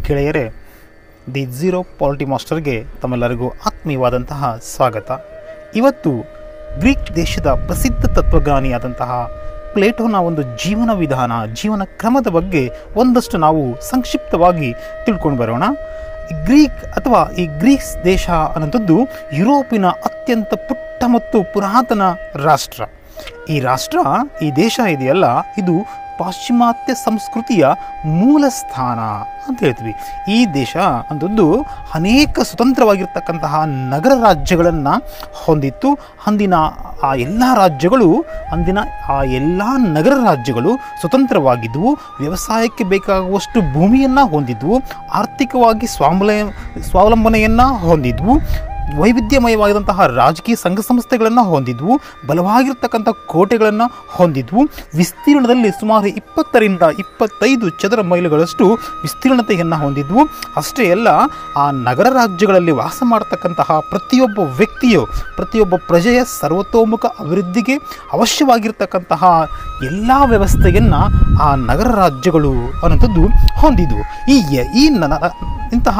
ಗೆಳೆಯರೇ the zero polity ಮಾಸ್ಟರ್ಗೆ ತಮ್ಮೆಲ್ಲರಿಗೂ ಆತ್ಮೀಯವಾದಂತಹ ಸ್ವಾಗತ ಇವತ್ತು ಗ್ರೀಕ್ ದೇಶದ ಪ್ರಸಿದ್ಧ ತತ್ವಜ್ಞಾನಿಯಾದಂತಹ ಪ್ಲೇಟೋನ ಒಂದು ಜೀವನ ವಿಧಾನ ಜೀವನ ಕ್ರಮದ ಬಗ್ಗೆ ಒಂದಷ್ಟು ನಾವು ಸಂಕ್ಷಿಪ್ತವಾಗಿ ತಿಳ್ಕೊಂಡು ಬರೋಣ ಈ ಗ್ರೀಕ್ ಅಥವಾ ಈ ಗ್ರೀಸ್ ದೇಶ ಅನ್ನೋಂಥದ್ದು ಯುರೋಪಿನ ಅತ್ಯಂತ ಪುಟ್ಟ ಮತ್ತು ಪುರಾತನ ರಾಷ್ಟ್ರ ಈ ರಾಷ್ಟ್ರ ಈ ದೇಶ ಇದೆಯಲ್ಲ ಇದು ಪಾಶ್ಚಿಮಾತ್ಯ ಸಂಸ್ಕೃತಿಯ ಮೂಲ ಸ್ಥಾನ ಅಂತ ಹೇಳ್ತೀವಿ ಈ ದೇಶ ಅಂತದ್ದು ಅನೇಕ ಸ್ವತಂತ್ರವಾಗಿರ್ತಕ್ಕಂತಹ ನಗರ ರಾಜ್ಯಗಳನ್ನು ಹೊಂದಿತ್ತು ಅಂದಿನ ಆ ಎಲ್ಲ ರಾಜ್ಯಗಳು ಅಂದಿನ ಆ ಎಲ್ಲ ನಗರ ರಾಜ್ಯಗಳು ಸ್ವತಂತ್ರವಾಗಿದ್ದವು ವ್ಯವಸಾಯಕ್ಕೆ ಬೇಕಾಗುವಷ್ಟು ಭೂಮಿಯನ್ನು ಹೊಂದಿದ್ವು ಆರ್ಥಿಕವಾಗಿ ಸ್ವಾವಲ ಸ್ವಾವಲಂಬನೆಯನ್ನು ಹೊಂದಿದ್ವು ವೈವಿಧ್ಯಮಯವಾದಂತಹ ರಾಜಕೀಯ ಸಂಘ ಸಂಸ್ಥೆಗಳನ್ನು ಹೊಂದಿದ್ವು ಬಲವಾಗಿರ್ತಕ್ಕಂಥ ಕೋಟೆಗಳನ್ನು ಹೊಂದಿದ್ವು ವಿಸ್ತೀರ್ಣದಲ್ಲಿ ಸುಮಾರು ಇಪ್ಪತ್ತರಿಂದ ಇಪ್ಪತ್ತೈದು ಚದರ ಮೈಲುಗಳಷ್ಟು ವಿಸ್ತೀರ್ಣತೆಯನ್ನು ಹೊಂದಿದ್ವು ಅಷ್ಟೇ ಅಲ್ಲ ಆ ನಗರ ರಾಜ್ಯಗಳಲ್ಲಿ ವಾಸ ಮಾಡತಕ್ಕಂತಹ ಪ್ರತಿಯೊಬ್ಬ ವ್ಯಕ್ತಿಯು ಪ್ರತಿಯೊಬ್ಬ ಪ್ರಜೆಯ ಸರ್ವತೋಮುಖ ಅಭಿವೃದ್ಧಿಗೆ ಅವಶ್ಯವಾಗಿರ್ತಕ್ಕಂತಹ ಎಲ್ಲ ವ್ಯವಸ್ಥೆಯನ್ನು ಆ ನಗರ ರಾಜ್ಯಗಳು ಅನ್ನೋಂಥದ್ದು ಹೊಂದಿದ್ವು ಈ ಈ ನ- ಇಂತಹ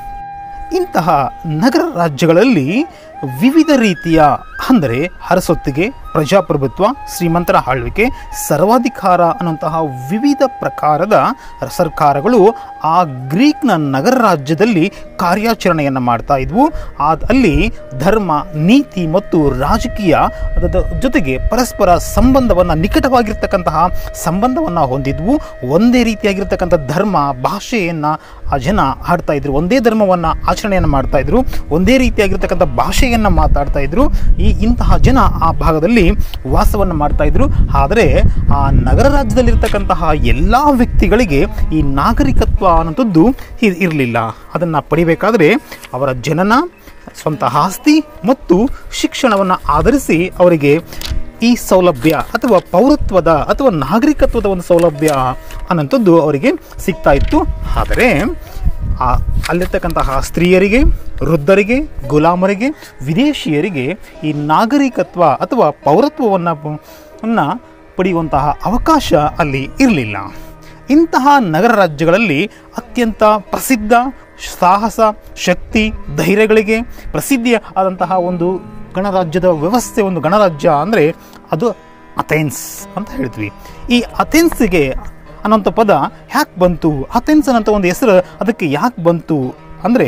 ಇಂತಹ ನಗರ ರಾಜ್ಯಗಳಲ್ಲಿ ವಿವಿಧ ರೀತಿಯ ಅಂದರೆ ಹರಸೊತ್ತಿಗೆ ಪ್ರಜಾಪ್ರಭುತ್ವ ಶ್ರೀಮಂತರ ಆಳ್ವಿಕೆ ಸರ್ವಾಧಿಕಾರ ಅನ್ನುವಂತಹ ವಿವಿಧ ಪ್ರಕಾರದ ಸರ್ಕಾರಗಳು ಆ ಗ್ರೀಕ್ನ ನಗರ ರಾಜ್ಯದಲ್ಲಿ ಕಾರ್ಯಾಚರಣೆಯನ್ನು ಮಾಡ್ತಾ ಇದ್ವು ಆದ ಅಲ್ಲಿ ಧರ್ಮ ನೀತಿ ಮತ್ತು ರಾಜಕೀಯ ಅದರ ಜೊತೆಗೆ ಪರಸ್ಪರ ಸಂಬಂಧವನ್ನು ನಿಕಟವಾಗಿರ್ತಕ್ಕಂತಹ ಸಂಬಂಧವನ್ನು ಹೊಂದಿದ್ವು ಒಂದೇ ರೀತಿಯಾಗಿರ್ತಕ್ಕಂಥ ಧರ್ಮ ಭಾಷೆಯನ್ನು ಆ ಜನ ಆಡ್ತಾ ಇದ್ರು ಒಂದೇ ಧರ್ಮವನ್ನು ಆಚರಣೆಯನ್ನು ಮಾಡ್ತಾ ಇದ್ರು ಒಂದೇ ರೀತಿಯಾಗಿರ್ತಕ್ಕಂಥ ಭಾಷೆಯನ್ನು ಮಾತಾಡ್ತಾ ಇದ್ರು ಈ ಇಂತಹ ಜನ ಆ ಭಾಗದಲ್ಲಿ ವಾಸವನ್ನು ಮಾಡ್ತಾ ಇದ್ರು ಆದರೆ ಆ ನಗರ ರಾಜ್ಯದಲ್ಲಿರ್ತಕ್ಕಂತಹ ಎಲ್ಲ ವ್ಯಕ್ತಿಗಳಿಗೆ ಈ ನಾಗರಿಕತ್ವ ಅನ್ನೋಂಥದ್ದು ಇರಲಿಲ್ಲ ಅದನ್ನು ಪಡಿಬೇಕಾದ್ರೆ ಅವರ ಜನನ ಸ್ವಂತ ಆಸ್ತಿ ಮತ್ತು ಶಿಕ್ಷಣವನ್ನು ಆಧರಿಸಿ ಅವರಿಗೆ ಈ ಸೌಲಭ್ಯ ಅಥವಾ ಪೌರತ್ವದ ಅಥವಾ ನಾಗರಿಕತ್ವದ ಒಂದು ಸೌಲಭ್ಯ ಅನ್ನೋಂಥದ್ದು ಅವರಿಗೆ ಸಿಗ್ತಾ ಇತ್ತು ಆದರೆ ಆ ಅಲ್ಲಿರ್ತಕ್ಕಂತಹ ಸ್ತ್ರೀಯರಿಗೆ ವೃದ್ಧರಿಗೆ ಗುಲಾಮರಿಗೆ ವಿದೇಶಿಯರಿಗೆ ಈ ನಾಗರಿಕತ್ವ ಅಥವಾ ಪೌರತ್ವವನ್ನು ಅನ್ನ ಪಡೆಯುವಂತಹ ಅವಕಾಶ ಅಲ್ಲಿ ಇರಲಿಲ್ಲ ಇಂತಹ ನಗರ ರಾಜ್ಯಗಳಲ್ಲಿ ಅತ್ಯಂತ ಪ್ರಸಿದ್ಧ ಸಾಹಸ ಶಕ್ತಿ ಧೈರ್ಯಗಳಿಗೆ ಪ್ರಸಿದ್ಧಿ ಆದಂತಹ ಒಂದು ಗಣರಾಜ್ಯದ ವ್ಯವಸ್ಥೆ ಒಂದು ಗಣರಾಜ್ಯ ಅಂದರೆ ಅದು ಅಥೆನ್ಸ್ ಅಂತ ಹೇಳ್ತೀವಿ ಈ ಅಥೆನ್ಸ್ಗೆ ಅನ್ನೋಂಥ ಪದ ಯಾಕೆ ಬಂತು ಅಥೆನ್ಸ್ ಅನ್ನೋಂಥ ಒಂದು ಹೆಸರು ಅದಕ್ಕೆ ಯಾಕೆ ಬಂತು ಅಂದರೆ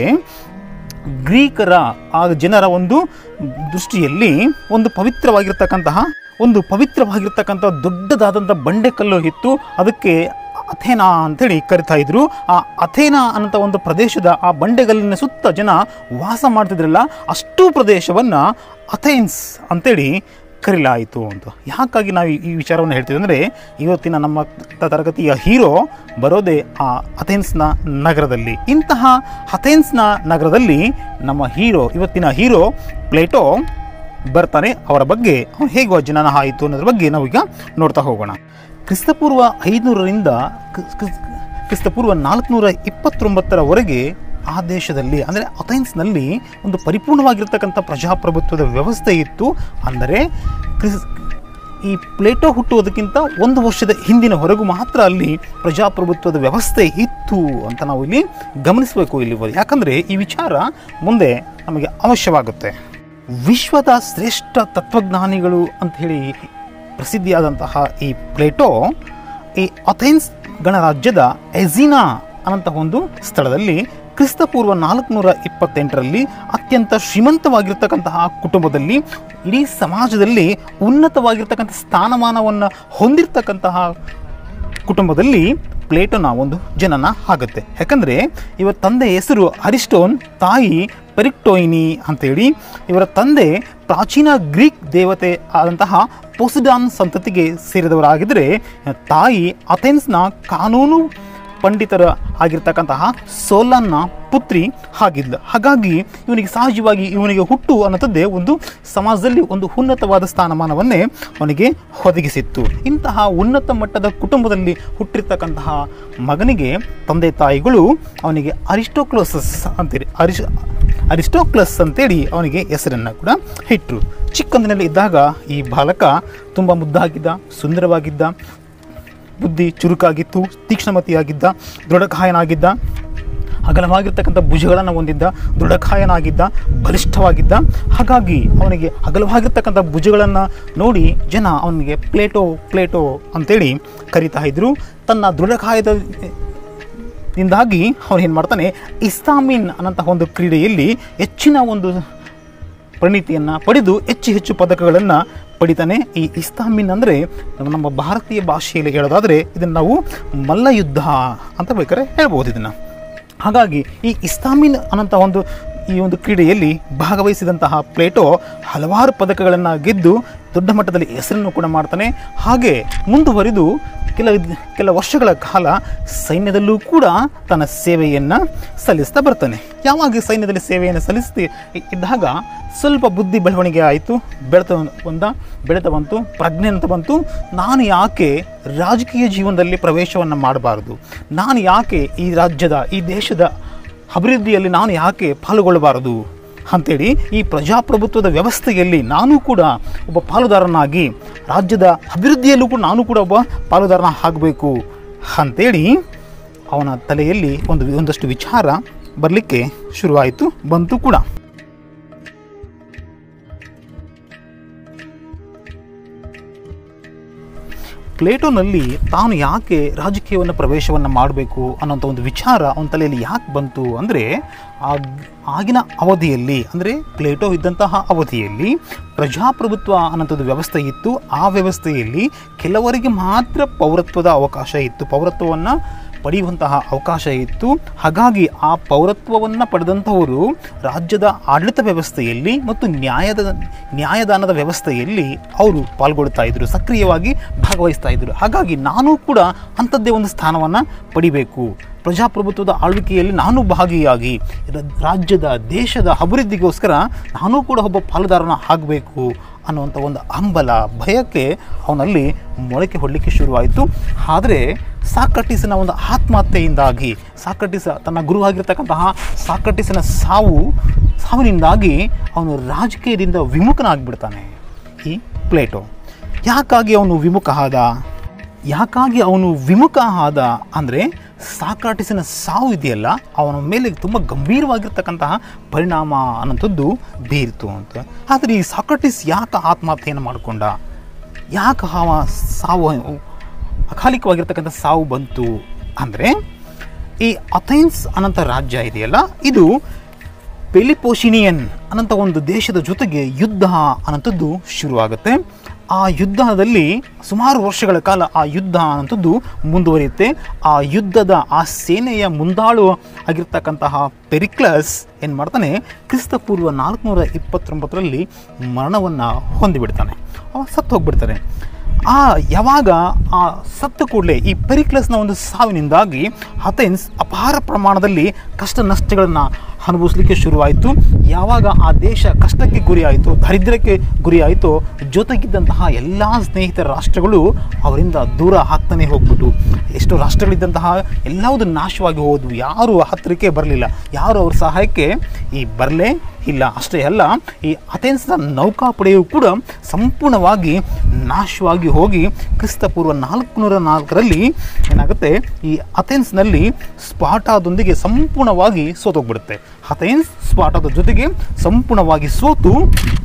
ಗ್ರೀಕರ ಆ ಜನರ ಒಂದು ದೃಷ್ಟಿಯಲ್ಲಿ ಒಂದು ಪವಿತ್ರವಾಗಿರ್ತಕ್ಕಂತಹ ಒಂದು ಪವಿತ್ರವಾಗಿರ್ತಕ್ಕಂಥ ದೊಡ್ಡದಾದಂಥ ಬಂಡೆಕಲ್ಲು ಇತ್ತು ಅದಕ್ಕೆ ಅಥೇನಾ ಅಂತೇಳಿ ಕರಿತಾ ಇದ್ರು ಆ ಅಥೇನಾ ಅನ್ನೋ ಒಂದು ಪ್ರದೇಶದ ಆ ಬಂಡೆಗಲ್ಲಿನ ಸುತ್ತ ಜನ ವಾಸ ಮಾಡ್ತಿದ್ರಲ್ಲ ಅಷ್ಟು ಪ್ರದೇಶವನ್ನು ಅಥೆನ್ಸ್ ಅಂತೇಳಿ ಕರೀಲಾಯಿತು ಅಂತ ಯಾಕಾಗಿ ನಾವು ಈ- ಈ ವಿಚಾರವನ್ನು ಹೇಳ್ತೀವಿ ಅಂದರೆ ಇವತ್ತಿನ ನಮ್ಮ ತ- ತರಗತಿಯ ಹೀರೋ ಬರೋದೇ ಆ ಅಥೆನ್ಸ್ನ ನಗರದಲ್ಲಿ ಇಂತಹ ಅಥೆನ್ಸ್ನ ನಗರದಲ್ಲಿ ನಮ್ಮ ಹೀರೋ ಇವತ್ತಿನ ಹೀರೋ ಪ್ಲೇಟೋ ಬರ್ತಾನೆ ಅವರ ಬಗ್ಗೆ ಅವನು ಹೇಗೆ ಜನನ ಆಯಿತು ಅನ್ನೋದ್ರ ಬಗ್ಗೆ ನಾವೀಗ ನೋಡ್ತಾ ಹೋಗೋಣ ಕ್ರಿಸ್ತಪೂರ್ವ ಐದುನೂರರಿಂದ ಕ್ರಿಸ್- ಕ್ರಿಸ್- ಕ್ರಿಸ್ತಪೂರ್ವ ನಾಲ್ಕುನೂರ ಇಪ್ಪತ್ತೊಂಬತ್ತರವರೆಗೆ ಆ ದೇಶದಲ್ಲಿ ಅಂದರೆ ಅಥೆನ್ಸ್ನಲ್ಲಿ ಒಂದು ಪರಿಪೂರ್ಣವಾಗಿರ್ತಕ್ಕಂಥ ಪ್ರಜಾಪ್ರಭುತ್ವದ ವ್ಯವಸ್ಥೆ ಇತ್ತು ಅಂದರೆ ಕ್ರಿಸ್ ಈ ಪ್ಲೇಟೋ ಹುಟ್ಟುವುದಕ್ಕಿಂತ ಒಂದು ವರ್ಷದ ಹಿಂದಿನ ಹೊರಗು ಮಾತ್ರ ಅಲ್ಲಿ ಪ್ರಜಾಪ್ರಭುತ್ವದ ವ್ಯವಸ್ಥೆ ಇತ್ತು ಅಂತ ನಾವು ಇಲ್ಲಿ ಗಮನಿಸಬೇಕು ಇಲ್ಲಿ ಯಾಕಂದರೆ ಈ ವಿಚಾರ ಮುಂದೆ ನಮಗೆ ಅವಶ್ಯವಾಗುತ್ತೆ ವಿಶ್ವದ ಶ್ರೇಷ್ಠ ತತ್ವಜ್ಞಾನಿಗಳು ಅಂತ ಹೇಳಿ ಪ್ರಸಿದ್ಧಿಯಾದಂತಹ ಈ ಪ್ಲೇಟೋ ಈ ಅಥೆನ್ಸ್ ಗಣರಾಜ್ಯದ ಎಝಿನಾ ಅನ್ನಂಥ ಒಂದು ಸ್ಥಳದಲ್ಲಿ ಕ್ರಿಸ್ತಪೂರ್ವ ನಾಲ್ಕುನೂರ ಇಪ್ಪತ್ತೆಂಟರಲ್ಲಿ ಅತ್ಯಂತ ಶ್ರೀಮಂತವಾಗಿರ್ತಕ್ಕಂತಹ ಕುಟುಂಬದಲ್ಲಿ ಇಡೀ ಸಮಾಜದಲ್ಲಿ ಉನ್ನತವಾಗಿರ್ತಕ್ಕಂಥ ಸ್ಥಾನಮಾನವನ್ನು ಹೊಂದಿರತಕ್ಕಂತಹ ಕುಟುಂಬದಲ್ಲಿ ಪ್ಲೇಟೋನ ಒಂದು ಜನನ ಆಗುತ್ತೆ ಯಾಕಂದರೆ ಇವರ ತಂದೆ ಹೆಸರು ಅರಿಸ್ಟೋನ್ ತಾಯಿ ಪೆರಿಕ್ಟೋಯಿನಿ ಅಂತೇಳಿ ಇವರ ತಂದೆ ಪ್ರಾಚೀನ ಗ್ರೀಕ್ ದೇವತೆ ಆದಂತಹ ಪೊಸಿಡಾನ್ ಸಂತತಿಗೆ ಸೇರಿದವರಾಗಿದ್ದರೆ ತಾಯಿ ಅಥೆನ್ಸ್ನ ಕಾನೂನು ಪಂಡಿತರ ಆಗಿರ್ತಕ್ಕಂತಹ ಸೋಲನ್ನ ಪುತ್ರಿ ಆಗಿದ್ಲು ಹಾಗಾಗಿ ಇವನಿಗೆ ಸಹಜವಾಗಿ ಇವನಿಗೆ ಹುಟ್ಟು ಅನ್ನೋದೇ ಒಂದು ಸಮಾಜದಲ್ಲಿ ಒಂದು ಉನ್ನತವಾದ ಸ್ಥಾನಮಾನವನ್ನೇ ಅವನಿಗೆ ಒದಗಿಸಿತ್ತು ಇಂತಹ ಉನ್ನತ ಮಟ್ಟದ ಕುಟುಂಬದಲ್ಲಿ ಹುಟ್ಟಿರ್ತಕ್ಕಂತಹ ಮಗನಿಗೆ ತಂದೆ ತಾಯಿಗಳು ಅವನಿಗೆ ಅರಿಸ್ಟೋಕ್ಲೋಸಸ್ ಅಂತೇಳಿ ಅರಿಸ್ ಅರಿಸ್ಟೋಕ್ಲಸ್ ಅಂತೇಳಿ ಅವನಿಗೆ ಹೆಸರನ್ನು ಕೂಡ ಇಟ್ಟರು ಚಿಕ್ಕಂದಿನಲ್ಲಿ ಇದ್ದಾಗ ಈ ಬಾಲಕ ತುಂಬ ಮುದ್ದಾಗಿದ್ದ ಸುಂದರವಾಗಿದ್ದ ಬುದ್ಧಿ ಚುರುಕಾಗಿತ್ತು ತೀಕ್ಷ್ಣಮತಿಯಾಗಿದ್ದ ದೃಢಕಾಯನಾಗಿದ್ದ ಅಗಲವಾಗಿರ್ತಕ್ಕಂಥ ಭುಜಗಳನ್ನು ಹೊಂದಿದ್ದ ದೃಢಕಾಯನಾಗಿದ್ದ ಬಲಿಷ್ಠವಾಗಿದ್ದ ಹಾಗಾಗಿ ಅವನಿಗೆ ಅಗಲವಾಗಿರ್ತಕ್ಕಂಥ ಭುಜಗಳನ್ನು ನೋಡಿ ಜನ ಅವನಿಗೆ ಪ್ಲೇಟೋ ಪ್ಲೇಟೋ ಅಂತೇಳಿ ಕರಿತಾ ಇದ್ರು ತನ್ನ ದೃಢಕಾಯದ ಇಂದಾಗಿ ಅವನು ಏನು ಮಾಡ್ತಾನೆ ಇಸ್ತಾಮಿನ್ ಅನ್ನಂತಹ ಒಂದು ಕ್ರೀಡೆಯಲ್ಲಿ ಹೆಚ್ಚಿನ ಒಂದು ಪರಿಣಿತಿಯನ್ನು ಪಡೆದು ಹೆಚ್ಚು ಹೆಚ್ಚು ಪದಕಗಳನ್ನು ಪಡಿತಾನೆ ಈ ಇಸ್ತಾಮಿನ್ ಅಂದರೆ ನಮ್ಮ ಭಾರತೀಯ ಭಾಷೆಯಲ್ಲಿ ಹೇಳೋದಾದರೆ ಇದನ್ನು ನಾವು ಮಲ್ಲಯುದ್ಧ ಅಂತ ಬೇಕಾದ್ರೆ ಹೇಳ್ಬೋದು ಇದನ್ನು ಹಾಗಾಗಿ ಈ ಇಸ್ತಾಮಿನ್ ಅನ್ನೋಂಥ ಒಂದು ಈ ಒಂದು ಕ್ರೀಡೆಯಲ್ಲಿ ಭಾಗವಹಿಸಿದಂತಹ ಪ್ಲೇಟೋ ಹಲವಾರು ಪದಕಗಳನ್ನು ಗೆದ್ದು ದೊಡ್ಡ ಮಟ್ಟದಲ್ಲಿ ಹೆಸರನ್ನು ಕೂಡ ಮಾಡ್ತಾನೆ ಹಾಗೆ ಮುಂದುವರಿದು ಕೆಲ ಕೆಲ ವರ್ಷಗಳ ಕಾಲ ಸೈನ್ಯದಲ್ಲೂ ಕೂಡ ತನ್ನ ಸೇವೆಯನ್ನು ಸಲ್ಲಿಸ್ತಾ ಬರ್ತಾನೆ ಯಾವಾಗ ಸೈನ್ಯದಲ್ಲಿ ಸೇವೆಯನ್ನು ಸಲ್ಲಿಸ್ತಿ ಇದ್ದಾಗ ಸ್ವಲ್ಪ ಬುದ್ಧಿ ಬೆಳವಣಿಗೆ ಆಯಿತು ಬೆಳೆತ ಬಂದ ಬೆಳೆತ ಬಂತು ಪ್ರಜ್ಞೆ ಅಂತ ಬಂತು ನಾನು ಯಾಕೆ ರಾಜಕೀಯ ಜೀವನದಲ್ಲಿ ಪ್ರವೇಶವನ್ನು ಮಾಡಬಾರದು ನಾನು ಯಾಕೆ ಈ ರಾಜ್ಯದ ಈ ದೇಶದ ಅಭಿವೃದ್ಧಿಯಲ್ಲಿ ನಾನು ಯಾಕೆ ಪಾಲ್ಗೊಳ್ಳಬಾರದು ಅಂಥೇಳಿ ಈ ಪ್ರಜಾಪ್ರಭುತ್ವದ ವ್ಯವಸ್ಥೆಯಲ್ಲಿ ನಾನು ಕೂಡ ಒಬ್ಬ ಪಾಲುದಾರನಾಗಿ ರಾಜ್ಯದ ಅಭಿವೃದ್ಧಿಯಲ್ಲೂ ಕೂಡ ನಾನು ಕೂಡ ಒಬ್ಬ ಪಾಲುದಾರನ ಆಗಬೇಕು ಅಂಥೇಳಿ ಅವನ ತಲೆಯಲ್ಲಿ ಒಂದು ಒಂದಷ್ಟು ವಿಚಾರ ಬರಲಿಕ್ಕೆ ಶುರುವಾಯಿತು ಬಂತು ಕೂಡ ಪ್ಲೇಟೋನಲ್ಲಿ ತಾನು ಯಾಕೆ ರಾಜಕೀಯವನ್ನು ಪ್ರವೇಶವನ್ನು ಮಾಡಬೇಕು ಅನ್ನೋಂಥ ಒಂದು ವಿಚಾರ ಅವನ ತಲೆಯಲ್ಲಿ ಯಾಕೆ ಬಂತು ಅಂದರೆ ಆಗಿನ ಅವಧಿಯಲ್ಲಿ ಅಂದರೆ ಪ್ಲೇಟೋ ಇದ್ದಂತಹ ಅವಧಿಯಲ್ಲಿ ಪ್ರಜಾಪ್ರಭುತ್ವ ಅನ್ನೋಂಥದ್ದು ವ್ಯವಸ್ಥೆ ಇತ್ತು ಆ ವ್ಯವಸ್ಥೆಯಲ್ಲಿ ಕೆಲವರಿಗೆ ಮಾತ್ರ ಪೌರತ್ವದ ಅವಕಾಶ ಇತ್ತು ಪೌರತ್ವವನ್ನು ಪಡೆಯುವಂತಹ ಅವಕಾಶ ಇತ್ತು ಹಾಗಾಗಿ ಆ ಪೌರತ್ವವನ್ನು ಪಡೆದಂಥವರು ರಾಜ್ಯದ ಆಡಳಿತ ವ್ಯವಸ್ಥೆಯಲ್ಲಿ ಮತ್ತು ನ್ಯಾಯದ ನ್ಯಾಯದಾನದ ವ್ಯವಸ್ಥೆಯಲ್ಲಿ ಅವರು ಪಾಲ್ಗೊಳ್ತಾ ಇದ್ದರು ಸಕ್ರಿಯವಾಗಿ ಭಾಗವಹಿಸ್ತಾ ಇದ್ದರು ಹಾಗಾಗಿ ನಾನು ಕೂಡ ಅಂಥದ್ದೇ ಒಂದು ಸ್ಥಾನವನ್ನು ಪಡಿಬೇಕು ಪ್ರಜಾಪ್ರಭುತ್ವದ ಆಳ್ವಿಕೆಯಲ್ಲಿ ನಾನು ಭಾಗಿಯಾಗಿ ರ- ರಾಜ್ಯದ ದೇಶದ ಅಭಿವೃದ್ಧಿಗೋಸ್ಕರ ನಾನು ಕೂಡ ಒಬ್ಬ ಪಾಲುದಾರನ ಆಗಬೇಕು ಅನ್ನುವಂಥ ಒಂದು ಹಂಬಲ ಭಯಕ್ಕೆ ಅವನಲ್ಲಿ ಮೊಳಕೆ ಹೊಡಲಿಕ್ಕೆ ಶುರುವಾಯಿತು ಆದರೆ ಸಾಕಟಿಸಿನ ಒಂದು ಆತ್ಮಹತ್ಯೆಯಿಂದಾಗಿ ಸಾಕಟಿಸ ತನ್ನ ಗುರುವಾಗಿರ್ತಕ್ಕಂತಹ ಸಾಕಟಿಸಿನ ಸಾವು ಸಾವಿನಿಂದಾಗಿ ಅವನು ರಾಜಕೀಯದಿಂದ ವಿಮುಖನಾಗಿಬಿಡ್ತಾನೆ ಈ ಪ್ಲೇಟೋ ಯಾಕಾಗಿ ಅವನು ವಿಮುಖ ಆದ ಯಾಕಾಗಿ ಅವನು ವಿಮುಖ ಆದ ಅಂದರೆ ಸಾಕ್ರಾಟಿಸಿನ ಸಾವು ಇದೆಯಲ್ಲ ಅವನ ಮೇಲೆ ತುಂಬ ಗಂಭೀರವಾಗಿರ್ತಕ್ಕಂತಹ ಪರಿಣಾಮ ಅನ್ನೋಂಥದ್ದು ಬೀರಿತು ಅಂತ ಆದರೆ ಈ ಸಾಕ್ರಾಟಿಸ್ ಯಾಕೆ ಆತ್ಮಹತ್ಯೆಯನ್ನು ಮಾಡಿಕೊಂಡ ಯಾಕೆ ಅವ ಸಾವು ಅಕಾಲಿಕವಾಗಿರ್ತಕ್ಕಂಥ ಸಾವು ಬಂತು ಅಂದರೆ ಈ ಅಥೆನ್ಸ್ ಅನ್ನೋಂಥ ರಾಜ್ಯ ಇದೆಯಲ್ಲ ಇದು ಪೆಲಿಪೋಷಿನಿಯನ್ ಅನ್ನೋಂಥ ಒಂದು ದೇಶದ ಜೊತೆಗೆ ಯುದ್ಧ ಅನ್ನೋಂಥದ್ದು ಶುರುವಾಗುತ್ತೆ ಆ ಯುದ್ಧದಲ್ಲಿ ಸುಮಾರು ವರ್ಷಗಳ ಕಾಲ ಆ ಯುದ್ಧ ಅನ್ನೋಂಥದ್ದು ಮುಂದುವರಿಯುತ್ತೆ ಆ ಯುದ್ಧದ ಆ ಸೇನೆಯ ಮುಂದಾಳು ಆಗಿರ್ತಕ್ಕಂತಹ ಪೆರಿಕ್ಲಸ್ ಏನು ಮಾಡ್ತಾನೆ ಕ್ರಿಸ್ತಪೂರ್ವ ನಾಲ್ಕುನೂರ ಇಪ್ಪತ್ತೊಂಬತ್ತರಲ್ಲಿ ಮರಣವನ್ನು ಹೊಂದಿಬಿಡ್ತಾನೆ ಅವ ಸತ್ತು ಹೋಗ್ಬಿಡ್ತಾರೆ ಆ ಯಾವಾಗ ಆ ಸತ್ತ ಕೂಡಲೇ ಈ ಪೆರಿಕ್ಲಸ್ನ ಒಂದು ಸಾವಿನಿಂದಾಗಿ ಅಥೆನ್ಸ್ ಅಪಾರ ಪ್ರಮಾಣದಲ್ಲಿ ಕಷ್ಟ ನಷ್ಟಗಳನ್ನು ಅನುಭವಿಸಲಿಕ್ಕೆ ಶುರುವಾಯಿತು ಯಾವಾಗ ಆ ದೇಶ ಕಷ್ಟಕ್ಕೆ ಗುರಿಯಾಯಿತು ದಾರಿದ್ರ್ಯಕ್ಕೆ ಗುರಿಯಾಯಿತು ಜೊತೆಗಿದ್ದಂತಹ ಎಲ್ಲ ಸ್ನೇಹಿತರ ರಾಷ್ಟ್ರಗಳು ಅವರಿಂದ ದೂರ ಆಗ್ತಾನೆ ಹೋಗ್ಬಿಟ್ಟು ಎಷ್ಟೋ ರಾಷ್ಟ್ರಗಳಿದ್ದಂತಹ ಎಲ್ಲವುದು ನಾಶವಾಗಿ ಹೋದವು ಯಾರು ಹತ್ತಿರಕ್ಕೆ ಬರಲಿಲ್ಲ ಯಾರು ಅವ್ರ ಸಹಾಯಕ್ಕೆ ಈ ಬರಲೇ ಇಲ್ಲ ಅಷ್ಟೇ ಅಲ್ಲ ಈ ಅಥೆನ್ಸ್ನ ನೌಕಾಪಡೆಯು ಕೂಡ ಸಂಪೂರ್ಣವಾಗಿ ನಾಶವಾಗಿ ಹೋಗಿ ಕ್ರಿಸ್ತಪೂರ್ವ ನಾಲ್ಕುನೂರ ನಾಲ್ಕರಲ್ಲಿ ಏನಾಗುತ್ತೆ ಈ ಅಥೆನ್ಸ್ನಲ್ಲಿ ಸ್ಪಾಟಾದೊಂದಿಗೆ ಸಂಪೂರ್ಣವಾಗಿ ಸೋತೋಗ್ಬಿಡುತ್ತೆ ಅಥೆನ್ಸ್ ಸ್ಪಾಟದ ಜೊತೆಗೆ ಸಂಪೂರ್ಣವಾಗಿ ಸೋತು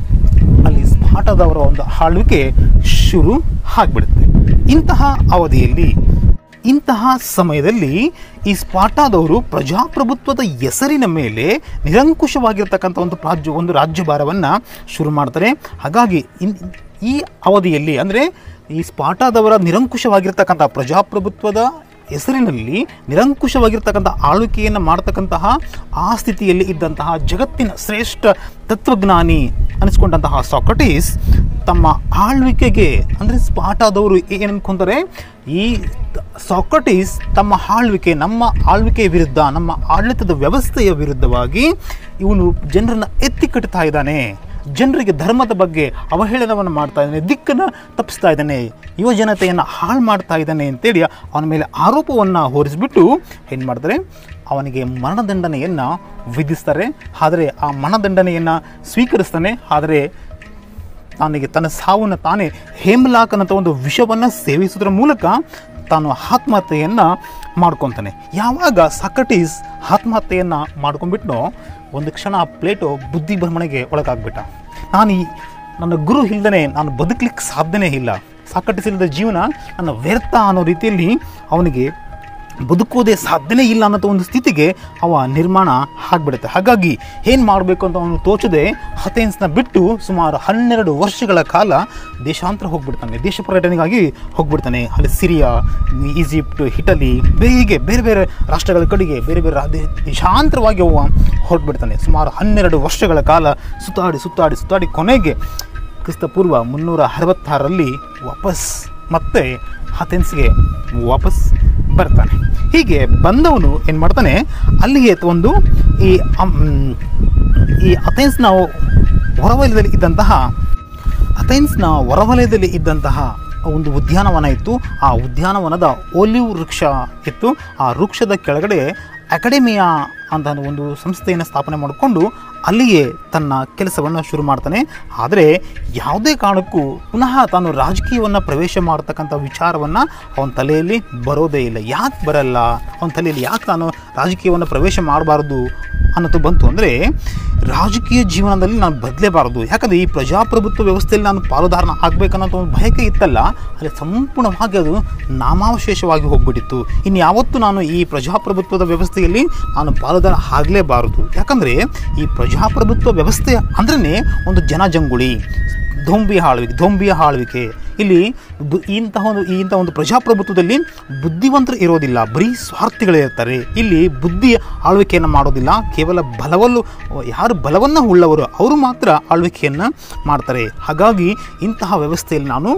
ಅಲ್ಲಿ ಸ್ಪಾಟದವರ ಒಂದು ಆಳ್ವಿಕೆ ಶುರು ಆಗಿಬಿಡುತ್ತೆ ಇಂತಹ ಅವಧಿಯಲ್ಲಿ ಇಂತಹ ಸಮಯದಲ್ಲಿ ಈ ಸ್ಪಾಟಾದವರು ಪ್ರಜಾಪ್ರಭುತ್ವದ ಹೆಸರಿನ ಮೇಲೆ ನಿರಂಕುಶವಾಗಿರ್ತಕ್ಕಂಥ ಒಂದು ರಾಜ್ಯ ಒಂದು ರಾಜ್ಯಭಾರವನ್ನು ಶುರು ಮಾಡ್ತಾರೆ ಹಾಗಾಗಿ ಇನ್ ಈ ಅವಧಿಯಲ್ಲಿ ಅಂದರೆ ಈ ಸ್ಪಾಟಾದವರ ನಿರಂಕುಶವಾಗಿರ್ತಕ್ಕಂಥ ಪ್ರಜಾಪ್ರಭುತ್ವದ ಹೆಸರಿನಲ್ಲಿ ನಿರಂಕುಶವಾಗಿರ್ತಕ್ಕಂಥ ಆಳ್ವಿಕೆಯನ್ನು ಮಾಡ್ತಕ್ಕಂತಹ ಆ ಸ್ಥಿತಿಯಲ್ಲಿ ಇದ್ದಂತಹ ಜಗತ್ತಿನ ಶ್ರೇಷ್ಠ ತತ್ವಜ್ಞಾನಿ ಅನಿಸ್ಕೊಂಡಂತಹ ಸಾಕ್ರಟೀಸ್ ತಮ್ಮ ಆಳ್ವಿಕೆಗೆ ಅಂದರೆ ಸ್ಪಾಟಾದವರು ಏನು ಅನ್ಕೊಂತಾರೆ ಈ ಸಾಕ್ರಟೀಸ್ ತಮ್ಮ ಆಳ್ವಿಕೆ ನಮ್ಮ ಆಳ್ವಿಕೆಯ ವಿರುದ್ಧ ನಮ್ಮ ಆಡಳಿತದ ವ್ಯವಸ್ಥೆಯ ವಿರುದ್ಧವಾಗಿ ಇವನು ಜನರನ್ನು ಎತ್ತಿ ಕಟ್ತಾ ಇದ್ದಾನೆ ಜನರಿಗೆ ಧರ್ಮದ ಬಗ್ಗೆ ಅವಹೇಳನವನ್ನು ಮಾಡ್ತಾ ಇದ್ದಾನೆ ದಿಕ್ಕನ್ನು ತಪ್ಪಿಸ್ತಾ ಇದ್ದಾನೆ ಯುವ ಜನತೆಯನ್ನು ಹಾಳು ಮಾಡ್ತಾ ಇದ್ದಾನೆ ಅಂತೇಳಿ ಅವನ ಮೇಲೆ ಆರೋಪವನ್ನು ಹೊರಿಸ್ಬಿಟ್ಟು ಏನು ಮಾಡ್ತಾರೆ ಅವನಿಗೆ ಮರಣದಂಡನೆಯನ್ನು ವಿಧಿಸ್ತಾರೆ ಆದರೆ ಆ ಮರಣದಂಡನೆಯನ್ನು ಸ್ವೀಕರಿಸ್ತಾನೆ ಆದರೆ ತನಗೆ ತನ್ನ ಸಾವನ್ನು ತಾನೇ ಹೇಮಲಾಕ್ ಅನ್ನೋ ಒಂದು ವಿಷವನ್ನು ಸೇವಿಸೋದ್ರ ಮೂಲಕ ತಾನು ಆತ್ಮಹತ್ಯೆಯನ್ನು ಮಾಡ್ಕೊತಾನೆ ಯಾವಾಗ ಸಾಕ್ರಟೀಸ್ ಆತ್ಮಹತ್ಯೆಯನ್ನು ಮಾಡ್ಕೊಂಡ್ಬಿಟ್ನೋ ಒಂದು ಕ್ಷಣ ಪ್ಲೇಟೋ ಬುದ್ಧಿ ಭ್ರಮಣೆಗೆ ಒಳಗಾಗ್ಬಿಟ್ಟ ನಾನು ಈ ನನ್ನ ಗುರು ಇಲ್ಲದೇ ನಾನು ಬದುಕಲಿಕ್ಕೆ ಸಾಧ್ಯನೇ ಇಲ್ಲ ಸಾಕ್ರಟೀಸ್ ಇಲ್ಲದ ಜೀವನ ನನ್ನ ವ್ಯರ್ಥ ಅನ್ನೋ ರೀತಿಯಲ್ಲಿ ಅವನಿಗೆ ಬದುಕೋದೇ ಸಾಧ್ಯನೇ ಇಲ್ಲ ಅನ್ನೋ ಒಂದು ಸ್ಥಿತಿಗೆ ಅವ ನಿರ್ಮಾಣ ಆಗಿಬಿಡುತ್ತೆ ಹಾಗಾಗಿ ಏನು ಮಾಡಬೇಕು ಅಂತ ಅವನು ತೋಚದೆ ಹಥೇನ್ಸ್ನ ಬಿಟ್ಟು ಸುಮಾರು ಹನ್ನೆರಡು ವರ್ಷಗಳ ಕಾಲ ದೇಶಾಂತರ ಹೋಗ್ಬಿಡ್ತಾನೆ ದೇಶ ಪರ್ಯಟನೆಗಾಗಿ ಹೋಗ್ಬಿಡ್ತಾನೆ ಅಲ್ಲಿ ಸಿರಿಯಾ ಈಜಿಪ್ಟ್ ಇಟಲಿ ಬೇರೆ ಹೀಗೆ ಬೇರೆ ಬೇರೆ ರಾಷ್ಟ್ರಗಳ ಕಡೆಗೆ ಬೇರೆ ಬೇರೆ ರಾ- ದೇ- ದೇಶಾಂತರವಾಗಿ ಅವ ಹೊರಟ್ಬಿಡ್ತಾನೆ ಸುಮಾರು ಹನ್ನೆರಡು ವರ್ಷಗಳ ಕಾಲ ಸುತ್ತಾಡಿ ಸುತ್ತಾಡಿ ಸುತ್ತಾಡಿ ಕೊನೆಗೆ ಕ್ರಿಸ್ತಪೂರ್ವ ಮುನ್ನೂರ ಅರವತ್ತಾರರಲ್ಲಿ ವಾಪಸ್ ಮತ್ತೆ ಅಥೆನ್ಸ್ಗೆ ವಾಪಸ್ ಬರ್ತಾನೆ ಹೀಗೆ ಬಂದವನು ಏನು ಮಾಡ್ತಾನೆ ಅಲ್ಲಿಗೆ ಒಂದು ಈ ಅಮ್, ಈ ಅಥೆನ್ಸ್ನ ಹೊರವಲಯದಲ್ಲಿ ಇದ್ದಂತಹ ಅಥೆನ್ಸ್ನ ಹೊರವಲಯದಲ್ಲಿ ಇದ್ದಂತಹ ಒಂದು ಉದ್ಯಾನವನ ಇತ್ತು ಆ ಉದ್ಯಾನವನದ ಒಲಿವ್ ವೃಕ್ಷ ಇತ್ತು ಆ ವೃಕ್ಷದ ಕೆಳಗಡೆ ಅಕಾಡೆಮಿಯಾ ಅಂತ ಒಂದು ಸಂಸ್ಥೆಯನ್ನು ಸ್ಥಾಪನೆ ಮಾಡಿಕೊಂಡು ಅಲ್ಲಿಯೇ ತನ್ನ ಕೆಲಸವನ್ನು ಶುರು ಮಾಡ್ತಾನೆ ಆದರೆ ಯಾವುದೇ ಕಾರಣಕ್ಕೂ ಪುನಃ ತಾನು ರಾಜಕೀಯವನ್ನು ಪ್ರವೇಶ ಮಾಡತಕ್ಕಂಥ ವಿಚಾರವನ್ನು ಅವನ ತಲೆಯಲ್ಲಿ ಬರೋದೇ ಇಲ್ಲ ಯಾಕೆ ಬರಲ್ಲ ಅವನ ತಲೆಯಲ್ಲಿ ಯಾಕೆ ನಾನು ರಾಜಕೀಯವನ್ನು ಪ್ರವೇಶ ಮಾಡಬಾರ್ದು ಅನ್ನೋದು ಬಂತು ಅಂದರೆ ರಾಜಕೀಯ ಜೀವನದಲ್ಲಿ ನಾನು ಬದಲೇಬಾರದು ಯಾಕಂದರೆ ಈ ಪ್ರಜಾಪ್ರಭುತ್ವ ವ್ಯವಸ್ಥೆಯಲ್ಲಿ ನಾನು ಪಾಲುದಾರನ ಆಗಬೇಕನ್ನೋ ಒಂದು ಬಯಕೆ ಇತ್ತಲ್ಲ ಅಲ್ಲಿ ಸಂಪೂರ್ಣವಾಗಿ ಅದು ನಾಮಾವಶೇಷವಾಗಿ ಹೋಗ್ಬಿಟ್ಟಿತ್ತು ಇನ್ನು ಯಾವತ್ತೂ ನಾನು ಈ ಪ್ರಜಾಪ್ರಭುತ್ವದ ವ್ಯವಸ್ಥೆಯಲ್ಲಿ ನಾನು ಪಾಲುದಾರ ಆಗಲೇಬಾರದು ಯಾಕಂದರೆ ಈ ಪ್ರಜಾಪ್ರಭುತ್ವ ವ್ಯವಸ್ಥೆ ಅಂದ್ರೇ ಒಂದು ಜನಜಂಗುಳಿ ದೊಂಬಿ ಆಳ್ವಿಕೆ ದೊಂಬಿಯ ಆಳ್ವಿಕೆ ಇಲ್ಲಿ ಬು ಇಂತಹ ಒಂದು ಇಂಥ ಒಂದು ಪ್ರಜಾಪ್ರಭುತ್ವದಲ್ಲಿ ಬುದ್ಧಿವಂತರು ಇರೋದಿಲ್ಲ ಬರೀ ಸ್ವಾರ್ಥಿಗಳೇ ಇರ್ತಾರೆ ಇಲ್ಲಿ ಬುದ್ಧಿ ಆಳ್ವಿಕೆಯನ್ನು ಮಾಡೋದಿಲ್ಲ ಕೇವಲ ಬಲವಲ್ಲು ಯಾರು ಬಲವನ್ನು ಉಳ್ಳವರು ಅವರು ಮಾತ್ರ ಆಳ್ವಿಕೆಯನ್ನು ಮಾಡ್ತಾರೆ ಹಾಗಾಗಿ ಇಂತಹ ವ್ಯವಸ್ಥೆಯಲ್ಲಿ ನಾನು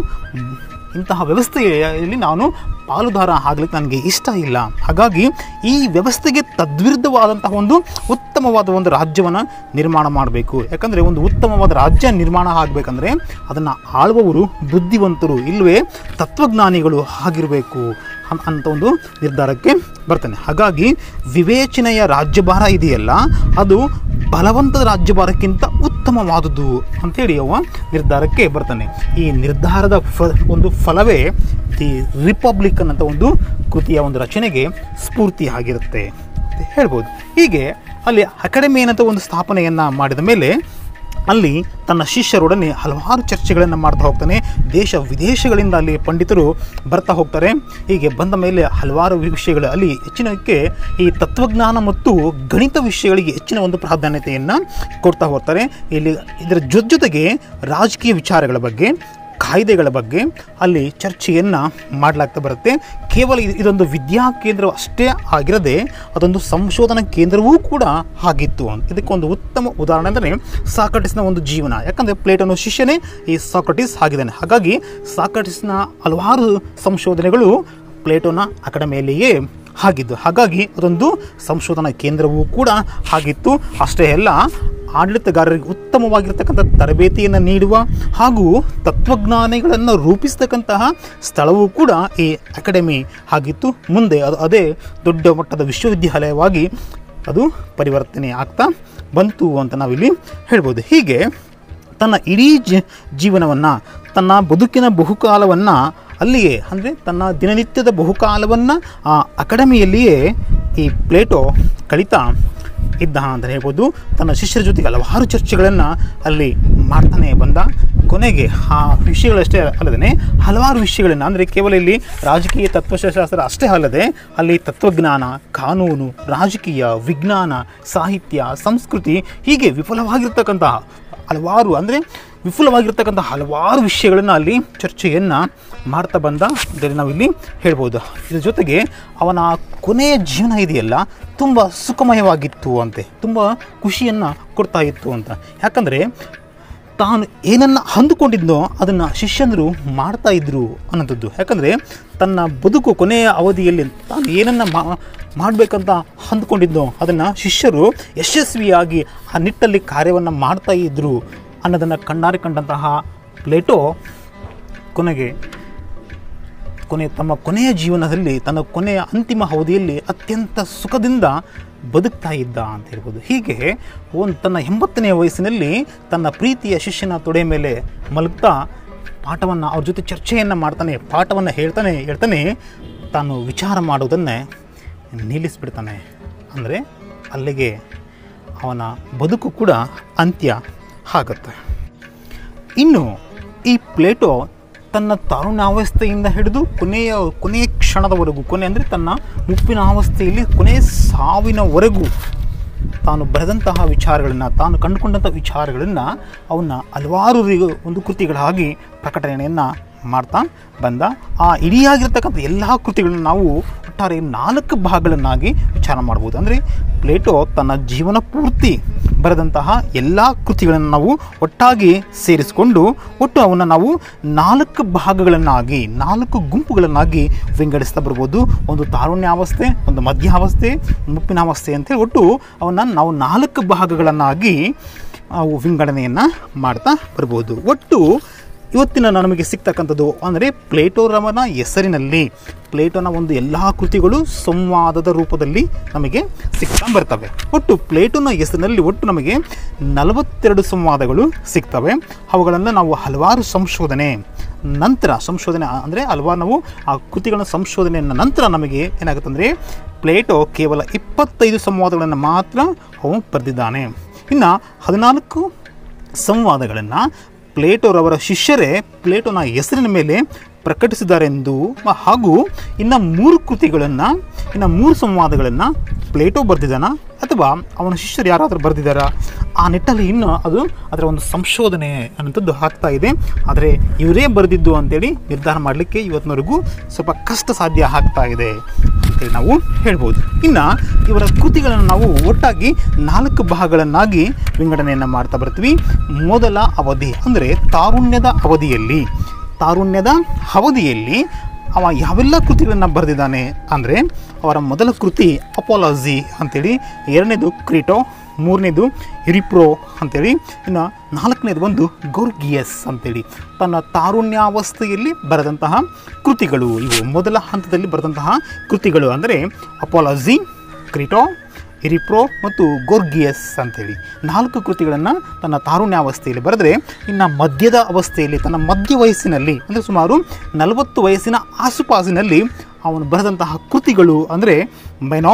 ಇಂತಹ ವ್ಯವಸ್ಥೆಯಲ್ಲಿ ನಾನು ಪಾಲುದಾರ ಆಗಲಿಕ್ಕೆ ನನಗೆ ಇಷ್ಟ ಇಲ್ಲ ಹಾಗಾಗಿ ಈ ವ್ಯವಸ್ಥೆಗೆ ತದ್ವಿರುದ್ಧವಾದಂತಹ ಒಂದು ಉತ್ತಮವಾದ ಒಂದು ರಾಜ್ಯವನ್ನು ನಿರ್ಮಾಣ ಮಾಡಬೇಕು ಯಾಕಂದರೆ ಒಂದು ಉತ್ತಮವಾದ ರಾಜ್ಯ ನಿರ್ಮಾಣ ಆಗಬೇಕಂದ್ರೆ ಅದನ್ನು ಆಳುವವರು ಬುದ್ಧಿವಂತರು ಇಲ್ಲವೇ ತತ್ವಜ್ಞಾನಿಗಳು ಆಗಿರಬೇಕು ಅನ್- ಅಂತ ಒಂದು ನಿರ್ಧಾರಕ್ಕೆ ಬರ್ತಾನೆ ಹಾಗಾಗಿ ವಿವೇಚನೆಯ ರಾಜ್ಯಭಾರ ಇದೆಯಲ್ಲ ಅದು ಬಲವಂತದ ರಾಜ್ಯಭಾರಕ್ಕಿಂತ ಉತ್ತಮವಾದುದು ಅಂತೇಳಿ ಅವ ನಿರ್ಧಾರಕ್ಕೆ ಬರ್ತಾನೆ ಈ ನಿರ್ಧಾರದ ಫ ಒಂದು ಫಲವೇ ದಿ ರಿಪಬ್ಲಿಕನ್ ಅಂತ ಒಂದು ಕೃತಿಯ ಒಂದು ರಚನೆಗೆ ಸ್ಫೂರ್ತಿ ಆಗಿರುತ್ತೆ ಅಂತ ಹೇಳ್ಬೋದು ಹೀಗೆ ಅಲ್ಲಿ ಅಕಾಡೆಮಿ ಏನಂತ ಒಂದು ಸ್ಥಾಪನೆಯನ್ನು ಮಾಡಿದ ಮೇಲೆ ಅಲ್ಲಿ ತನ್ನ ಶಿಷ್ಯರೊಡನೆ ಹಲವಾರು ಚರ್ಚೆಗಳನ್ನು ಮಾಡ್ತಾ ಹೋಗ್ತಾನೆ ದೇಶ ವಿದೇಶಗಳಿಂದ ಅಲ್ಲಿ ಪಂಡಿತರು ಬರ್ತಾ ಹೋಗ್ತಾರೆ ಹೀಗೆ ಬಂದ ಮೇಲೆ ಹಲವಾರು ವಿಷಯಗಳು ಅಲ್ಲಿ ಹೆಚ್ಚಿನಕ್ಕೆ ಈ ತತ್ವಜ್ಞಾನ ಮತ್ತು ಗಣಿತ ವಿಷಯಗಳಿಗೆ ಹೆಚ್ಚಿನ ಒಂದು ಪ್ರಾಧಾನ್ಯತೆಯನ್ನು ಕೊಡ್ತಾ ಹೋಗ್ತಾರೆ ಇಲ್ಲಿ ಇದರ ಜೊತೆ ಜೊತೆಗೆ ರಾಜಕೀಯ ವಿಚಾರಗಳ ಬಗ್ಗೆ ಕಾಯ್ದೆಗಳ ಬಗ್ಗೆ ಅಲ್ಲಿ ಚರ್ಚೆಯನ್ನು ಮಾಡಲಾಗ್ತಾ ಬರುತ್ತೆ ಕೇವಲ ಇದು- ಇದೊಂದು ವಿದ್ಯಾ ಕೇಂದ್ರ ಅಷ್ಟೇ ಆಗಿರದೆ ಅದೊಂದು ಸಂಶೋಧನಾ ಕೇಂದ್ರವೂ ಕೂಡ ಆಗಿತ್ತು ಅಂತ ಇದಕ್ಕೊಂದು ಉತ್ತಮ ಉದಾಹರಣೆ ಅಂದರೆ ಸಾಕ್ರಟಿಸ್ನ ಒಂದು ಜೀವನ ಯಾಕಂದರೆ ಪ್ಲೇಟೋನ ಶಿಷ್ಯನೇ ಈ ಸಾಕ್ರಟಿಸ್ ಆಗಿದ್ದಾನೆ ಹಾಗಾಗಿ ಸಾಕ್ರಟಿಸ್ನ ಹಲವಾರು ಸಂಶೋಧನೆಗಳು ಪ್ಲೇಟೋನ ಅಕಾಡೆಮಿಯಲ್ಲಿಯೇ ಆಗಿದ್ದು ಹಾಗಾಗಿ ಅದೊಂದು ಸಂಶೋಧನಾ ಕೇಂದ್ರವೂ ಕೂಡ ಆಗಿತ್ತು ಅಷ್ಟೇ ಅಲ್ಲ ಆಡಳಿತಗಾರರಿಗೆ ಉತ್ತಮವಾಗಿರ್ತಕ್ಕಂಥ ತರಬೇತಿಯನ್ನು ನೀಡುವ ಹಾಗೂ ತತ್ವಜ್ಞಾನಿಗಳನ್ನು ರೂಪಿಸ್ತಕ್ಕಂತಹ ಸ್ಥಳವೂ ಕೂಡ ಈ ಅಕಾಡೆಮಿ ಆಗಿತ್ತು ಮುಂದೆ ಅದು ಅದೇ ದೊಡ್ಡ ಮಟ್ಟದ ವಿಶ್ವವಿದ್ಯಾಲಯವಾಗಿ ಅದು ಪರಿವರ್ತನೆ ಆಗ್ತಾ ಬಂತು ಅಂತ ನಾವಿಲ್ಲಿ ಹೇಳ್ಬೋದು ಹೀಗೆ ತನ್ನ ಇಡೀ ಜ ಜೀವನವನ್ನು ತನ್ನ ಬದುಕಿನ ಬಹುಕಾಲವನ್ನು ಅಲ್ಲಿಯೇ ಅಂದರೆ ತನ್ನ ದಿನನಿತ್ಯದ ಬಹುಕಾಲವನ್ನು ಆ ಅಕಾಡೆಮಿಯಲ್ಲಿಯೇ ಈ ಪ್ಲೇಟೋ ಕಳೀತಾ ಇದ್ದ ಅಂತ ಹೇಳ್ಬೋದು ತನ್ನ ಶಿಷ್ಯರ ಜೊತೆಗೆ ಹಲವಾರು ಚರ್ಚೆಗಳನ್ನು ಅಲ್ಲಿ ಮಾಡ್ತಾನೆ ಬಂದ ಕೊನೆಗೆ ಆ ವಿಷಯಗಳಷ್ಟೇ ಅಲ್ಲದೆ ಹಲವಾರು ವಿಷಯಗಳನ್ನು ಅಂದರೆ ಕೇವಲ ಇಲ್ಲಿ ರಾಜಕೀಯ ತತ್ವಶಾಸ್ತ್ರ ಅಷ್ಟೇ ಅಲ್ಲದೆ ಅಲ್ಲಿ ತತ್ವಜ್ಞಾನ ಕಾನೂನು ರಾಜಕೀಯ ವಿಜ್ಞಾನ ಸಾಹಿತ್ಯ ಸಂಸ್ಕೃತಿ ಹೀಗೆ ವಿಫಲವಾಗಿರ್ತಕ್ಕಂತಹ ಹಲವಾರು ಅಂದರೆ ವಿಫುಲವಾಗಿರ್ತಕ್ಕಂಥ ಹಲವಾರು ವಿಷಯಗಳನ್ನು ಅಲ್ಲಿ ಚರ್ಚೆಯನ್ನು ಮಾಡ್ತಾ ಬಂದ ಅಂತೇಳಿ ನಾವಿಲ್ಲಿ ಹೇಳ್ಬೋದು ಇದ್ರ ಜೊತೆಗೆ ಅವನ ಕೊನೆಯ ಜೀವನ ಇದೆಯಲ್ಲ ತುಂಬ ಸುಖಮಯವಾಗಿತ್ತು ಅಂತೆ ತುಂಬ ಖುಷಿಯನ್ನು ಕೊಡ್ತಾ ಇತ್ತು ಅಂತ ಯಾಕಂದರೆ ತಾನು ಏನನ್ನು ಅಂದುಕೊಂಡಿದ್ನೋ ಅದನ್ನು ಶಿಷ್ಯಂದರು ಮಾಡ್ತಾ ಇದ್ರು ಅನ್ನೋಂಥದ್ದು ಯಾಕಂದರೆ ತನ್ನ ಬದುಕು ಕೊನೆಯ ಅವಧಿಯಲ್ಲಿ ತಾನು ಏನನ್ನು ಮಾ ಮಾಡಬೇಕಂತ ಅಂದುಕೊಂಡಿದ್ನೋ ಅದನ್ನು ಶಿಷ್ಯರು ಯಶಸ್ವಿಯಾಗಿ ಆ ನಿಟ್ಟಲ್ಲಿ ಕಾರ್ಯವನ್ನು ಮಾಡ್ತಾ ಇದ್ರು ಅನ್ನೋದನ್ನು ಕಣ್ಣಾರೆ ಕಂಡಂತಹ ಪ್ಲೇಟೋ ಕೊನೆಗೆ ಕೊನೆ ತಮ್ಮ ಕೊನೆಯ ಜೀವನದಲ್ಲಿ ತನ್ನ ಕೊನೆಯ ಅಂತಿಮ ಅವಧಿಯಲ್ಲಿ ಅತ್ಯಂತ ಸುಖದಿಂದ ಬದುಕ್ತಾ ಇದ್ದ ಅಂತ ಹೇಳ್ಬೋದು ಹೀಗೆ ಒಂದು ತನ್ನ ಎಂಬತ್ತನೇ ವಯಸ್ಸಿನಲ್ಲಿ ತನ್ನ ಪ್ರೀತಿಯ ಶಿಷ್ಯನ ತೊಡೆ ಮೇಲೆ ಮಲಗ್ತಾ ಪಾಠವನ್ನು ಅವ್ರ ಜೊತೆ ಚರ್ಚೆಯನ್ನು ಮಾಡ್ತಾನೆ ಪಾಠವನ್ನು ಹೇಳ್ತಾನೆ ಹೇಳ್ತಾನೆ ತಾನು ವಿಚಾರ ಮಾಡುವುದನ್ನೇ ನಿಲ್ಲಿಸಿಬಿಡ್ತಾನೆ ಅಂದರೆ ಅಲ್ಲಿಗೆ ಅವನ ಬದುಕು ಕೂಡ ಅಂತ್ಯ ಆಗುತ್ತೆ ಇನ್ನು ಈ ಪ್ಲೇಟೋ ತನ್ನ ತಾರುಣ್ಯಾವಸ್ಥೆಯಿಂದ ಹಿಡಿದು ಕೊನೆಯ ಕೊನೆಯ ಕ್ಷಣದವರೆಗೂ ಕೊನೆ ಅಂದರೆ ತನ್ನ ಮುಪ್ಪಿನ ಅವಸ್ಥೆಯಲ್ಲಿ ಕೊನೆಯ ಸಾವಿನವರೆಗೂ ತಾನು ಬರೆದಂತಹ ವಿಚಾರಗಳನ್ನು ತಾನು ಕಂಡುಕೊಂಡಂಥ ವಿಚಾರಗಳನ್ನು ಅವನ್ನ ಹಲವಾರು ರಿ- ಒಂದು ಕೃತಿಗಳಾಗಿ ಪ್ರಕಟಣೆಯನ್ನು ಮಾಡ್ತಾ ಬಂದ ಆ ಇಡಿಯಾಗಿರ್ತಕ್ಕಂಥ ಎಲ್ಲ ಕೃತಿಗಳನ್ನು ನಾವು ಒಟ್ಟಾರೆ ನಾಲ್ಕು ಭಾಗಗಳನ್ನಾಗಿ ವಿಚಾರ ಮಾಡ್ಬೋದು ಅಂದರೆ ಪ್ಲೇಟೋ ತನ್ನ ಜೀವನ ಪೂರ್ತಿ ಬರೆದಂತಹ ಎಲ್ಲ ಕೃತಿಗಳನ್ನು ನಾವು ಒಟ್ಟಾಗಿ ಸೇರಿಸಿಕೊಂಡು ಒಟ್ಟು ಅವನ್ನು ನಾವು ನಾಲ್ಕು ಭಾಗಗಳನ್ನಾಗಿ ನಾಲ್ಕು ಗುಂಪುಗಳನ್ನಾಗಿ ವಿಂಗಡಿಸ್ತಾ ಬರ್ಬೋದು ಒಂದು ತಾರುಣ್ಯಾವಸ್ಥೆ ಒಂದು ಮಧ್ಯಾವಸ್ಥೆ ಮುಪ್ಪಿನಾವಸ್ಥೆ ಅಂತೇಳಿ ಒಟ್ಟು ಅವನ್ನ ನಾವು ನಾಲ್ಕು ಭಾಗಗಳನ್ನಾಗಿ ನಾವು ವಿಂಗಡಣೆಯನ್ನು ಮಾಡ್ತಾ ಬರ್ಬೋದು ಒಟ್ಟು ಇವತ್ತಿನ ನಮಗೆ ಸಿಗ್ತಕ್ಕಂಥದ್ದು ಅಂದರೆ ಪ್ಲೇಟೋರವನ ಹೆಸರಿನಲ್ಲಿ ಪ್ಲೇಟೋನ ಒಂದು ಎಲ್ಲ ಕೃತಿಗಳು ಸಂವಾದದ ರೂಪದಲ್ಲಿ ನಮಗೆ ಸಿಗ್ತಾ ಬರ್ತವೆ ಒಟ್ಟು ಪ್ಲೇಟೋನ ಹೆಸರಿನಲ್ಲಿ ಒಟ್ಟು ನಮಗೆ ನಲವತ್ತೆರಡು ಸಂವಾದಗಳು ಸಿಗ್ತವೆ ಅವುಗಳನ್ನು ನಾವು ಹಲವಾರು ಸಂಶೋಧನೆ ನಂತರ ಸಂಶೋಧನೆ ಅಂದರೆ ಹಲವಾರು ನಾವು ಆ ಕೃತಿಗಳ ಸಂಶೋಧನೆಯ ನಂತರ ನಮಗೆ ಏನಾಗುತ್ತೆ ಅಂದರೆ ಪ್ಲೇಟೋ ಕೇವಲ ಇಪ್ಪತ್ತೈದು ಸಂವಾದಗಳನ್ನು ಮಾತ್ರ ಅವನು ಬರೆದಿದ್ದಾನೆ ಇನ್ನು ಹದಿನಾಲ್ಕು ಸಂವಾದಗಳನ್ನು ಪ್ಲೇಟೋರವರ ಶಿಷ್ಯರೇ ಪ್ಲೇಟೋನ ಹೆಸರಿನ ಮೇಲೆ ಪ್ರಕಟಿಸಿದ್ದಾರೆಂದು ಮ- ಹಾಗೂ ಇನ್ನು ಮೂರು ಕೃತಿಗಳನ್ನು ಇನ್ನು ಮೂರು ಸಂವಾದಗಳನ್ನು ಪ್ಲೇಟೋ ಬರೆದಿದ್ದಾನ ಅಥವಾ ಅವನ ಶಿಷ್ಯರು ಯಾರಾದರೂ ಬರೆದಿದ್ದಾರಾ ಆ ನಿಟ್ಟಲ್ಲಿ ಇನ್ನು ಅದು ಅದರ ಒಂದು ಸಂಶೋಧನೆ ಅನ್ನೋಂಥದ್ದು ಆಗ್ತಾ ಇದೆ ಆದರೆ ಇವರೇ ಬರೆದಿದ್ದು ಅಂತೇಳಿ ನಿರ್ಧಾರ ಮಾಡಲಿಕ್ಕೆ ಇವತ್ತಿನವರೆಗೂ ಸ್ವಲ್ಪ ಕಷ್ಟ ಸಾಧ್ಯ ಆಗ್ತಾ ಇದೆ ಅಂತೇಳಿ ನಾವು ಹೇಳ್ಬೋದು ಇನ್ನು ಇವರ ಕೃತಿಗಳನ್ನು ನಾವು ಒಟ್ಟಾಗಿ ನಾಲ್ಕು ಭಾಗಗಳನ್ನಾಗಿ ವಿಂಗಡಣೆಯನ್ನು ಮಾಡ್ತಾ ಬರ್ತೀವಿ ಮೊದಲ ಅವಧಿ ಅಂದರೆ ತಾರುಣ್ಯದ ಅವಧಿಯಲ್ಲಿ ತಾರುಣ್ಯದ ಅವಧಿಯಲ್ಲಿ ಅವ ಯಾವೆಲ್ಲ ಕೃತಿಗಳನ್ನು ಬರೆದಿದ್ದಾನೆ ಅಂದರೆ ಅವರ ಮೊದಲ ಕೃತಿ ಅಪಾಲಜಿ ಅಂತೇಳಿ ಎರಡನೇದು ಕ್ರೀಟೋ ಮೂರನೇದು ಹಿರಿಪ್ರೋ ಅಂತೇಳಿ ಇನ್ನು ನಾಲ್ಕನೇದು ಬಂದು ಗೌರ್ಗಿಯಸ್ ಅಂತೇಳಿ ತನ್ನ ತಾರುಣ್ಯಾವಸ್ಥೆಯಲ್ಲಿ ಬರೆದಂತಹ ಕೃತಿಗಳು ಇವು ಮೊದಲ ಹಂತದಲ್ಲಿ ಬರೆದಂತಹ ಕೃತಿಗಳು ಅಂದರೆ ಅಪಾಲಜಿ ಕ್ರೀಟೋ ಇರಿಪ್ರೋ ಮತ್ತು ಗೋರ್ಗಿಯಸ್ ಅಂತೇಳಿ ನಾಲ್ಕು ಕೃತಿಗಳನ್ನು ತನ್ನ ತಾರುಣ್ಯಾವಸ್ಥೆಯಲ್ಲಿ ಬರೆದರೆ ಇನ್ನು ಮಧ್ಯದ ಅವಸ್ಥೆಯಲ್ಲಿ ತನ್ನ ಮಧ್ಯ ವಯಸ್ಸಿನಲ್ಲಿ ಅಂದರೆ ಸುಮಾರು ನಲವತ್ತು ವಯಸ್ಸಿನ ಆಸುಪಾಸಿನಲ್ಲಿ ಅವನು ಬರೆದಂತಹ ಕೃತಿಗಳು ಅಂದರೆ Meno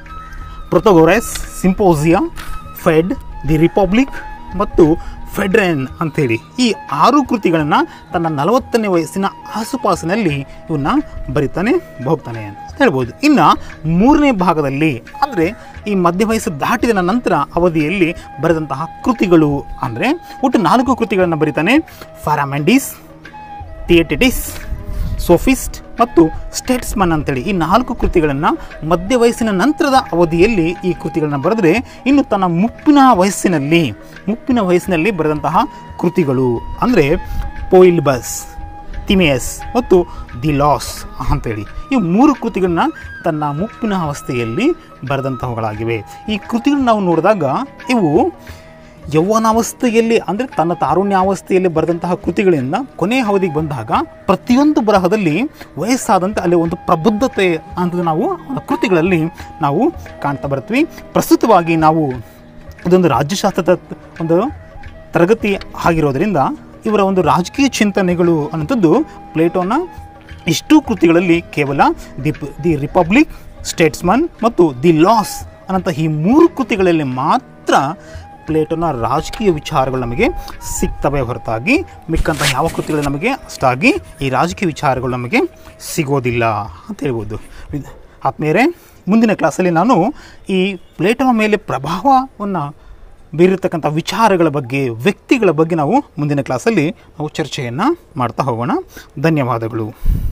Protagoras Symposia Phaedo the Republic ಮತ್ತು ಫೆಡ್ರೆನ್ ಅಂತೇಳಿ ಈ ಆರು ಕೃತಿಗಳನ್ನು ತನ್ನ ನಲವತ್ತನೇ ವಯಸ್ಸಿನ ಆಸುಪಾಸಿನಲ್ಲಿ ಇವನ್ನ ಬರಿತಾನೆ ಹೋಗ್ತಾನೆ ಅಂತ ಹೇಳ್ಬೋದು ಇನ್ನು ಮೂರನೇ ಭಾಗದಲ್ಲಿ ಅಂದರೆ ಈ ಮಧ್ಯ ವಯಸ್ಸು ದಾಟಿದ ನಂತರ ಅವಧಿಯಲ್ಲಿ ಬರೆದಂತಹ ಕೃತಿಗಳು ಅಂದರೆ ಒಟ್ಟು ನಾಲ್ಕು ಕೃತಿಗಳನ್ನು ಬರಿತಾನೆ ಫಾರಾಮೆಂಡಿಸ್ ಥಿಯೇಟಿಟಿಸ್ ಸೋಫಿಸ್ಟ್ ಮತ್ತು ಸ್ಟೇಟ್ಸ್ಮನ್ ಅಂತೇಳಿ ಈ ನಾಲ್ಕು ಕೃತಿಗಳನ್ನು ಮಧ್ಯ ವಯಸ್ಸಿನ ನಂತರದ ಅವಧಿಯಲ್ಲಿ ಈ ಕೃತಿಗಳನ್ನು ಬರೆದರೆ ಇನ್ನು ತನ್ನ ಮುಪ್ಪಿನ ವಯಸ್ಸಿನಲ್ಲಿ ಮುಪ್ಪಿನ ವಯಸ್ಸಿನಲ್ಲಿ ಬರೆದಂತಹ ಕೃತಿಗಳು ಅಂದರೆ ಪೋಯಿಲ್ಬಸ್ ತಿಮಿಯಸ್ ಮತ್ತು ದಿ ಲಾಸ್ ಅಂತೇಳಿ ಈ ಮೂರು ಕೃತಿಗಳನ್ನ ತನ್ನ ಮುಪ್ಪಿನ ಅವಸ್ಥೆಯಲ್ಲಿ ಬರೆದಂತಹವುಗಳಾಗಿವೆ ಈ ಕೃತಿಗಳನ್ನ ನಾವು ನೋಡಿದಾಗ ಇವು ಯೌವನಾವಸ್ಥೆಯಲ್ಲಿ ಅಂದರೆ ತನ್ನ ತಾರುಣ್ಯಾವಸ್ಥೆಯಲ್ಲಿ ಬರೆದಂತಹ ಕೃತಿಗಳಿಂದ ಕೊನೆಯ ಅವಧಿಗೆ ಬಂದಾಗ ಪ್ರತಿಯೊಂದು ಬರಹದಲ್ಲಿ ವಯಸ್ಸಾದಂತೆ ಅಲ್ಲಿ ಒಂದು ಪ್ರಬುದ್ಧತೆ ಅಂತ ನಾವು ಅವನ ಕೃತಿಗಳಲ್ಲಿ ನಾವು ಕಾಣ್ತಾ ಬರ್ತೀವಿ ಪ್ರಸ್ತುತವಾಗಿ ನಾವು ಇದೊಂದು ರಾಜ್ಯಶಾಸ್ತ್ರದ ಒಂದು ತರಗತಿ ಆಗಿರೋದ್ರಿಂದ ಇವರ ಒಂದು ರಾಜಕೀಯ ಚಿಂತನೆಗಳು ಅನ್ನೋಂಥದ್ದು ಪ್ಲೇಟೋನ ಇಷ್ಟು ಕೃತಿಗಳಲ್ಲಿ ಕೇವಲ ದಿ ದಿ ರಿಪಬ್ಲಿಕ್ ಸ್ಟೇಟ್ಸ್ಮನ್ ಮತ್ತು ದಿ ಲಾಸ್ ಅನ್ನೋಂಥ ಈ ಮೂರು ಕೃತಿಗಳಲ್ಲಿ ಮಾತ್ರ ಪ್ಲೇಟೋನ ರಾಜಕೀಯ ವಿಚಾರಗಳು ನಮಗೆ ಸಿಗ್ತವೆ ಹೊರತಾಗಿ ಮಿಕ್ಕಂಥ ಯಾವ ಕೃತಿಗಳು ನಮಗೆ ಅಷ್ಟಾಗಿ ಈ ರಾಜಕೀಯ ವಿಚಾರಗಳು ನಮಗೆ ಸಿಗೋದಿಲ್ಲ ಅಂತ ಹೇಳ್ಬೋದು ಇದು- ಆದ್ಮೇಲೆ ಮುಂದಿನ ಕ್ಲಾಸಲ್ಲಿ ನಾನು ಈ ಪ್ಲೇಟೋನ ಮೇಲೆ ಪ್ರಭಾವವನ್ನು ಬೀರಿರ್ತಕ್ಕಂಥ ವಿಚಾರಗಳ ಬಗ್ಗೆ ವ್ಯಕ್ತಿಗಳ ಬಗ್ಗೆ ನಾವು ಮುಂದಿನ ಕ್ಲಾಸಲ್ಲಿ ನಾವು ಚರ್ಚೆಯನ್ನು ಮಾಡ್ತಾ ಹೋಗೋಣ ಧನ್ಯವಾದಗಳು